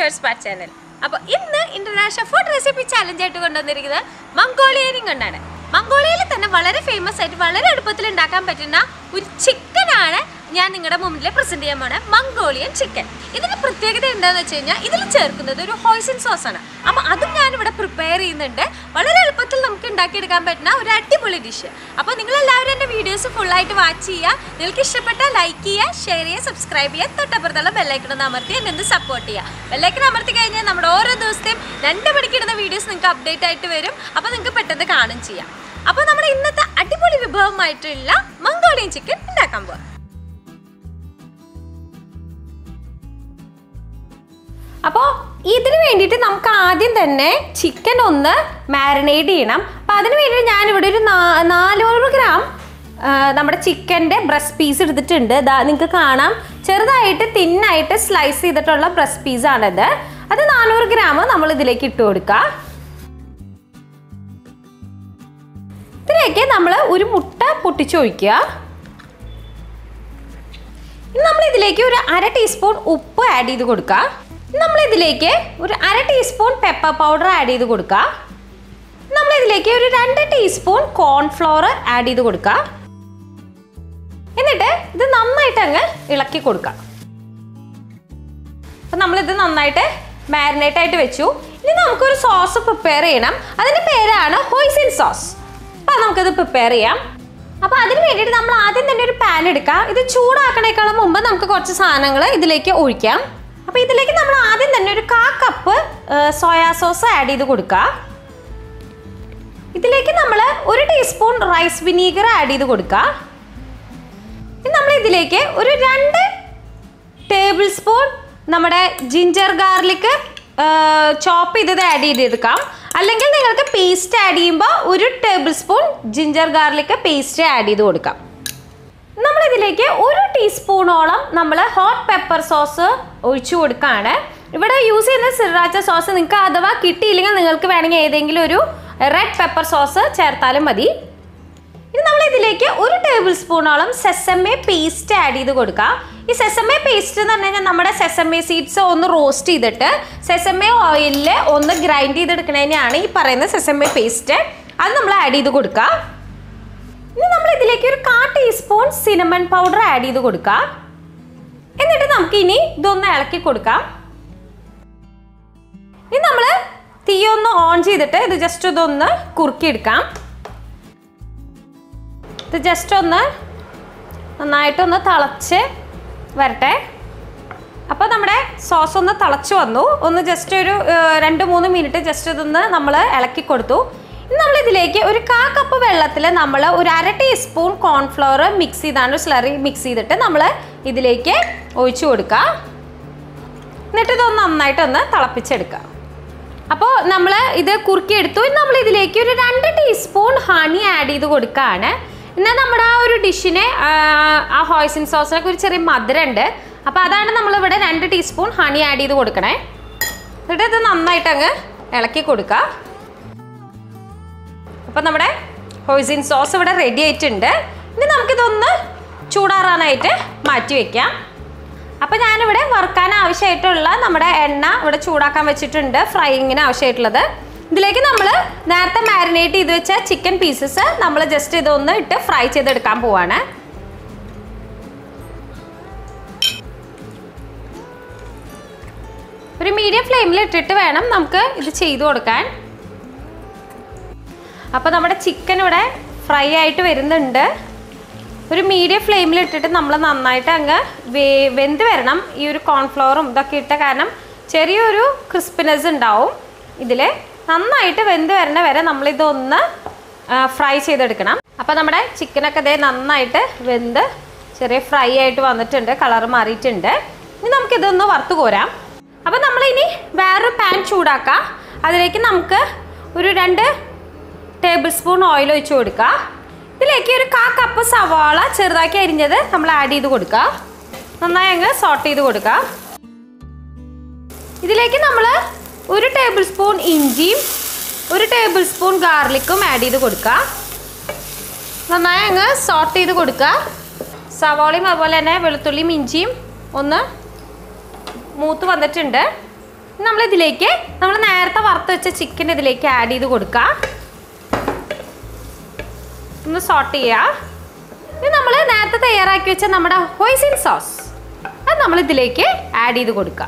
shorts പാറ്റ് channel അപ്പോൾ ഇന്ന് international food recipe challenge ആയിട്ട് കൊണ്ടുവന്നിരിക്കുന്നത് മംഗോളിയനും കൊണ്ടാണ് മംഗോളിയയിൽ തന്നെ വളരെ ഫേമസ് ആയിട്ട് വളരെ എളുപ്പത്തിൽ ഉണ്ടാക്കാൻ പറ്റുന്ന ഒരു ചിക്കനാണ് ഞാൻ നിങ്ങളുടെ മുമ്പിൽ പ്രസന്റ് ചെയ്യാൻ പോണ മംഗോളിയൻ ചിക്കൻ ഇതിന്റെ പ്രത്യേകത എന്താണെന്ന് വെച്ച് കഴിഞ്ഞാൽ ഇതിൽ ചേർക്കുന്നത് ഒരു ഹോയ്സിൻ സോസ് ആണ് അപ്പോൾ അതും ഞാനിവിടെ പ്രിപ്പയർ ചെയ്യുന്നുണ്ട് വളരെ എളുപ്പത്തിൽ നമുക്ക് ഉണ്ടാക്കിയെടുക്കാൻ പറ്റുന്ന ഒരു അടിപൊളി ഡിഷ് അപ്പോൾ നിങ്ങൾ എല്ലാവരും എൻ്റെ വീഡിയോസ് ഫുള്ളായിട്ട് വാച്ച് ചെയ്യുക നിങ്ങൾക്ക് ഇഷ്ടപ്പെട്ടാൽ ലൈക്ക് ചെയ്യുക ഷെയർ ചെയ്യുക സബ്സ്ക്രൈബ് ചെയ്യുക തൊട്ടപ്പുറത്തുള്ള ബെല്ലൈക്കൺ ഒന്ന് അമർത്തി എന്നെ ഒന്ന് സപ്പോർട്ട് ചെയ്യുക ബെല്ലൈക്കൺ അമർത്തി കഴിഞ്ഞാൽ നമ്മുടെ ഓരോ ദിവസത്തെയും രണ്ട് മണിക്കിടുന്ന വീഡിയോസ് നിങ്ങൾക്ക് അപ്ഡേറ്റ് ആയിട്ട് വരും അപ്പോൾ നിങ്ങൾക്ക് പെട്ടെന്ന് കാണും ചെയ്യാം അപ്പോൾ നമ്മുടെ ഇന്നത്തെ അടിപൊളി വിഭവമായിട്ടുള്ള മംഗോളിയൻ ചിക്കൻ ഉണ്ടാക്കാൻ പോവാം അപ്പോൾ ഇതിന് വേണ്ടിയിട്ട് നമുക്ക് ആദ്യം തന്നെ ചിക്കൻ ഒന്ന് മാരിനേറ്റ് ചെയ്യണം അപ്പോൾ അതിന് വേണ്ടിയിട്ട് ഞാനിവിടെ ഒരു നാ- നാനൂറ് ഗ്രാം ആ, നമ്മുടെ ചിക്കൻ്റെ ബ്രസ്റ്റ് പീസ് എടുത്തിട്ടുണ്ട് ഇതാ നിങ്ങൾക്ക് കാണാം ചെറുതായിട്ട് തിന്നായിട്ട് സ്ലൈസ് ചെയ്തിട്ടുള്ള ബ്രസ്റ്റ് പീസാണിത് അത് നാനൂറ് ഗ്രാം നമ്മൾ ഇതിലേക്ക് ഇട്ട് കൊടുക്കുക ഇതിലേക്ക് നമ്മൾ ഒരു മുട്ട പൊട്ടിച്ചൊഴിക്കുക ഇനി നമ്മൾ ഇതിലേക്ക് ഒരു അര ടീസ്പൂൺ ഉപ്പ് ആഡ് ചെയ്ത് കൊടുക്കുക ഇനി നമ്മൾ ഇതിലേക്ക് ഒരു അര ടീസ്പൂൺ പെപ്പർ പൗഡർ ആഡ് ചെയ്ത് കൊടുക്കുക നമ്മൾ ഇതിലേക്ക് ഒരു രണ്ട് ടീസ്പൂൺ കോൺഫ്ലോർ ആഡ് ചെയ്ത് കൊടുക്കുക എന്നിട്ട് ഇത് നന്നായിട്ട് അങ്ങ് ഇളക്കി കൊടുക്കുക അപ്പം നമ്മളിത് നന്നായിട്ട് മാരിനേറ്റ് ആയിട്ട് വെച്ചു ഇനി നമുക്കൊരു സോസ് പ്രിപ്പയർ ചെയ്യണം അതിൻ്റെ പേരാണ് ഹോയ്സിൻ സോസ് അപ്പം നമുക്കത് പ്രിപ്പയർ ചെയ്യാം അപ്പോൾ അതിന് വേണ്ടിയിട്ട് നമ്മൾ ആദ്യം തന്നെ ഒരു പാൻ എടുക്കാം ഇത് ചൂടാക്കണേക്കാളും മുമ്പ് നമുക്ക് കുറച്ച് സാധനങ്ങൾ ഇതിലേക്ക് ഒഴിക്കാം അപ്പോൾ ഇതിലേക്ക് നമ്മൾ ആദ്യം തന്നെ ഒരു കാ കപ്പ് സോയാ സോസ് ആഡ് ചെയ്ത് കൊടുക്കുക ഇതിലേക്ക് നമ്മൾ ഒരു ടീസ്പൂൺ റൈസ് വിനീഗർ ആഡ് ചെയ്ത് കൊടുക്കുക ഇനി നമ്മൾ ഇതിലേക്ക് ഒരു രണ്ട് ടേബിൾ സ്പൂൺ നമ്മുടെ ജിഞ്ചർ ഗാർലിക് ചോപ്പ് ചെയ്തത് ആഡ് ചെയ്തെടുക്കാം അല്ലെങ്കിൽ നിങ്ങൾക്ക് പേസ്റ്റ് ആഡ് ചെയ്യുമ്പോൾ ഒരു tablespoon ginger garlic paste add ചെയ്ത് കൊടുക്കാം നമ്മളിതിലേക്ക് ഒരു ടീസ്പൂണോളം നമ്മൾ ഹോട്ട് പെപ്പർ സോസ് ഒഴിച്ചു കൊടുക്കുകയാണ് ഇവിടെ യൂസ് ചെയ്യുന്ന സിറാച്ച സോസ് നിങ്ങൾക്ക് അഥവാ കിട്ടിയില്ലെങ്കിൽ നിങ്ങൾക്ക് വേണമെങ്കിൽ ഏതെങ്കിലും ഒരു റെഡ് പെപ്പർ സോസ് ചേർത്താലും മതി ഇനി നമ്മൾ ഇതിലേക്ക് ഒരു ടേബിൾ സ്പൂണോളം സെസമ്മെ പേസ്റ്റ് ആഡ് ചെയ്ത് കൊടുക്കുക ഈ സെസമ്മെ പേസ്റ്റ് എന്ന് പറഞ്ഞു കഴിഞ്ഞാൽ നമ്മുടെ സെസമ്മെ സീഡ്സ് ഒന്ന് റോസ്റ്റ് ചെയ്തിട്ട് സെസമ്മെ ഓയിലിൽ ഒന്ന് ഗ്രൈൻഡ് ചെയ്തെടുക്കുന്നതിനാണ് ഈ പറയുന്ന സെസമ്മെ പേസ്റ്റ് അത് നമ്മൾ ആഡ് ചെയ്ത് കൊടുക്കുക ഇനി നമ്മൾ ഇതിലേക്ക് ഒരു കാ ടീസ്പൂൺ സിനമൺ പൗഡർ ആഡ് ചെയ്ത് കൊടുക്കുക എന്നിട്ട് നമുക്ക് ഇനി ഇതൊന്ന് ഇളക്കി കൊടുക്കാം ഇനി നമ്മൾ തീ ഒന്ന് ഓൺ ചെയ്തിട്ട് ഇത് ജസ്റ്റ് ഇതൊന്ന് കുറുക്കിയെടുക്കാം ഇത് ജസ്റ്റ് ഒന്ന് നന്നായിട്ടൊന്ന് തിളച്ച് വരട്ടെ അപ്പോൾ നമ്മുടെ സോസ് ഒന്ന് തിളച്ച് വന്നു ഒന്ന് ജസ്റ്റ് ഒരു ഏഹ്, രണ്ട് മൂന്ന് മിനിറ്റ് ജസ്റ്റ് ഇതൊന്ന് നമ്മൾ ഇളക്കി കൊടുത്തു ഇനി നമ്മൾ ഇതിലേക്ക് ഒരു കാ കപ്പ് വെള്ളത്തിൽ നമ്മൾ ഒരു അര ടീസ്പൂൺ കോൺഫ്ലവർ മിക്സ് ചെയ്താണ് സ്ലറി മിക്സ് ചെയ്തിട്ട് നമ്മൾ ഇതിലേക്ക് ഒഴിച്ചു കൊടുക്കുക എന്നിട്ട് ഇതൊന്ന് നന്നായിട്ടൊന്ന് തിളപ്പിച്ചെടുക്കുക അപ്പോൾ നമ്മൾ ഇത് കുറുക്കിയെടുത്തു ഇനി നമ്മൾ ഇതിലേക്ക് ഒരു രണ്ട് ടീസ്പൂൺ ഹണി ആഡ് ചെയ്ത് കൊടുക്കുകയാണ് എന്നാൽ നമ്മുടെ ആ ഒരു ഡിഷിന് ആ ഹോയ്സിൻ സോസിനൊക്കെ ഒരു ചെറിയ മധുരം ഉണ്ട് അപ്പോൾ അതാണ് നമ്മളിവിടെ രണ്ട് ടീസ്പൂൺ ഹണി ആഡ് ചെയ്ത് കൊടുക്കണേ എന്നിട്ട് ഇത് നന്നായിട്ട് അങ്ങ് ഇളക്കി കൊടുക്കുക അപ്പോൾ നമ്മുടെ ഹോയ്സിൻ സോസ് ഇവിടെ റെഡി ആയിട്ടുണ്ട് ഇനി നമുക്കിതൊന്ന് ചൂടാറാനായിട്ട് മാറ്റി വെക്കാം അപ്പോൾ ഞാനിവിടെ വറുക്കാൻ ആവശ്യമായിട്ടുള്ള നമ്മുടെ എണ്ണ ഇവിടെ ചൂടാക്കാൻ വെച്ചിട്ടുണ്ട് ഫ്രൈയിങ്ങിന് ആവശ്യമായിട്ടുള്ളത് ഇതിലേക്ക് നമ്മൾ നേരത്തെ മാരിനേറ്റ് ചെയ്ത് വെച്ച ചിക്കൻ പീസസ് നമ്മൾ ജസ്റ്റ് ഇതൊന്ന് ഇട്ട് ഫ്രൈ ചെയ്തെടുക്കാൻ പോവാണ് ഒരു മീഡിയം ഫ്ലെയിമിൽ ഇട്ടിട്ട് വേണം നമുക്ക് ഇത് ചെയ്തു കൊടുക്കാൻ അപ്പോൾ നമ്മുടെ ചിക്കൻ ഇവിടെ ഫ്രൈ ആയിട്ട് വരുന്നുണ്ട് ഒരു മീഡിയം ഫ്ലെയിമിൽ ഇട്ടിട്ട് നമ്മൾ നന്നായിട്ട് അങ്ങ് വേ വെന്ത് വരണം ഈ ഒരു കോൺഫ്ലവറും ഇതൊക്കെ ഇട്ട കാരണം ചെറിയൊരു ക്രിസ്പിനെസ് ഉണ്ടാവും ഇതിൽ നന്നായിട്ട് വെന്ത് വരണ വരെ നമ്മളിതൊന്ന് ഫ്രൈ ചെയ്തെടുക്കണം അപ്പോൾ നമ്മുടെ ചിക്കനൊക്കെ അതേ നന്നായിട്ട് വെന്ത് ചെറിയ ഫ്രൈ ആയിട്ട് വന്നിട്ടുണ്ട് കളർ മാറിയിട്ടുണ്ട് ഇനി നമുക്കിതൊന്ന് വറുത്ത് കോരാം അപ്പോൾ നമ്മളിനി വേറൊരു പാൻ ചൂടാക്കാം അതിലേക്ക് നമുക്ക് ഒരു രണ്ട് ടേബിൾ സ്പൂൺ ഓയിൽ ഒഴിച്ച് കൊടുക്കുക ഇതിലേക്ക് ഒരു കാ കപ്പ് സവാള ചെറുതാക്കി അരിഞ്ഞത് നമ്മൾ ആഡ് ചെയ്ത് കൊടുക്കുക നന്നായി അങ്ങ് സോട്ട് ചെയ്ത് കൊടുക്കുക ഇതിലേക്ക് നമ്മൾ ഒരു ടേബിൾ സ്പൂൺ ഇഞ്ചിയും ഒരു ടേബിൾ സ്പൂൺ ഗാർലിക്കും ആഡ് ചെയ്ത് കൊടുക്കുക നന്നായി അങ്ങ് സോട്ട് ചെയ്ത് കൊടുക്കുക സവാളയും അതുപോലെ തന്നെ വെളുത്തുള്ളിയും ഇഞ്ചിയും ഒന്ന് മൂത്ത് വന്നിട്ടുണ്ട് നമ്മൾ ഇതിലേക്ക് നമ്മൾ നേരത്തെ വറുത്ത് വെച്ച ചിക്കൻ ഇതിലേക്ക് ആഡ് ചെയ്ത് കൊടുക്കുക ഒന്ന് സോട്ട് ചെയ്യുക ഇത് നമ്മൾ നേരത്തെ തയ്യാറാക്കി വെച്ച നമ്മുടെ ഹോയ്സിൻ സോസ് അത് നമ്മൾ ഇതിലേക്ക് ആഡ് ചെയ്ത് കൊടുക്കുക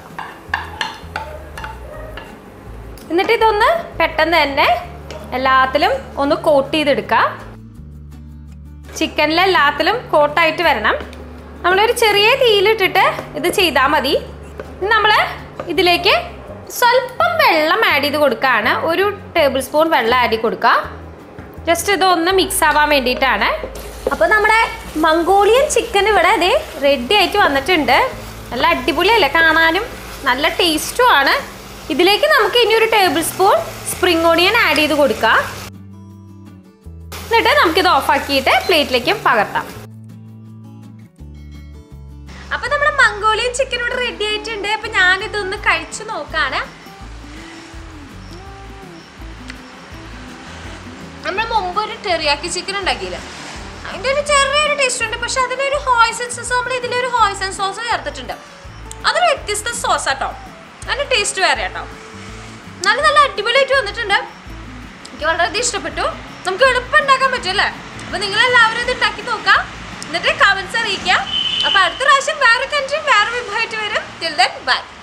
എന്നിട്ട് ഇതൊന്ന് പെട്ടെന്ന് തന്നെ എല്ലാത്തിലും ഒന്ന് കോട്ട് ചെയ്തെടുക്കുക ചിക്കനിൽ എല്ലാത്തിലും കോട്ടായിട്ട് വരണം നമ്മളൊരു ചെറിയ തീയിലിട്ടിട്ട് ഇത് ചെയ്താൽ മതി നമ്മൾ ഇതിലേക്ക് സ്വല്പം വെള്ളം ആഡ് ചെയ്ത് കൊടുക്കുകയാണ് ഒരു ടേബിൾ സ്പൂൺ വെള്ളം ആഡ് ചെയ്ത് കൊടുക്കുക ജസ്റ്റ് ഇതൊന്ന് മിക്സ് ആവാൻ വേണ്ടിയിട്ടാണ് അപ്പോൾ നമ്മുടെ മംഗോളിയൻ ചിക്കൻ ഇവിടെ ഇതേ റെഡി ആയിട്ട് വന്നിട്ടുണ്ട് നല്ല അടിപൊളിയല്ലേ കാണാനും നല്ല ടേസ്റ്റും ആണ് ഇതിലേക്ക് നമുക്ക് ഇനി ഒരു tablespoon spring onion add ചെയ്ത് കൊടുക്കാം എന്നിട്ട് നമുക്കിത് ഓഫാക്കിയിട്ട് പ്ലേറ്റിലേക്ക് പകർത്താം അപ്പൊ നമ്മുടെ മംഗോളിയൻ ചിക്കൻ ഇവിടെ റെഡി ആയിട്ടുണ്ട് അപ്പൊ ഞാനിതൊന്ന് കഴിച്ചു നോക്കാണ് നമ്മൾ മുമ്പ് ഒരു ടെറിയാക്കി ചിക്കൻ ഉണ്ടാക്കിയില്ല അതിന്റെ ഒരു ചെറിയൊരു ടേസ്റ്റ് ഉണ്ട് പക്ഷെ അതിലൊരു ഹോയ്സൺ സോസ് നമ്മൾ ഇതിലൊരു ഹോയ്സൺ സോസ് ചേർത്തിട്ടുണ്ട് അതൊരു വ്യത്യസ്ത സോസ് ആട്ടോ അതിന്റെ ടേസ്റ്റ് വേറെ കേട്ടോ നല്ല നല്ല അടിപൊളിയായിട്ട് വന്നിട്ടുണ്ട് എനിക്ക് വളരെയധികം ഇഷ്ടപ്പെട്ടു നമുക്ക് എളുപ്പം ഉണ്ടാക്കാൻ പറ്റുമല്ലേ അപ്പൊ നിങ്ങൾ എല്ലാവരും ഇത് ഉണ്ടാക്കി നോക്കാം എന്നിട്ട് കമന്റ്സ് അറിയിക്കാം അപ്പൊ അടുത്ത പ്രാവശ്യം വേറെ കൺട്രി വേറെ വിഭവമായിട്ട് വരും ടിൽ ദെൻ ബൈ